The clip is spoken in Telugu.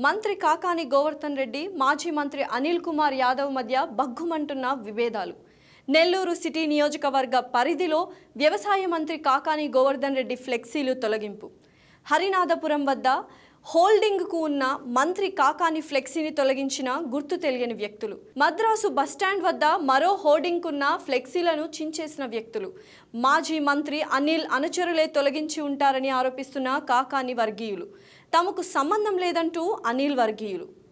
మంత్రి కాకాని గోవర్ధన్ రెడ్డి మాజీ మంత్రి అనిల్ కుమార్ యాదవ్ మధ్య బగ్గుమంటున్న విభేదాలు నెల్లూరు సిటీ నియోజకవర్గ పరిధిలో వ్యవసాయ మంత్రి కాకాని గోవర్ధన్ రెడ్డి ఫ్లెక్సీలు తొలగింపు హరినాథపురం వద్ద హోల్డింగ్కు ఉన్న మంత్రి కాకాని ఫ్లెక్సీని తొలగించిన గుర్తు తెలియని వ్యక్తులు మద్రాసు బస్టాండ్ వద్ద మరో హోర్డింగ్కున్న ఫ్లెక్సీలను చించేసిన వ్యక్తులు మాజీ మంత్రి అనిల్ అనుచరులే తొలగించి ఉంటారని ఆరోపిస్తున్న కాకాని వర్గీయులు తమకు సంబంధం లేదంటూ అనిల్ వర్గీయులు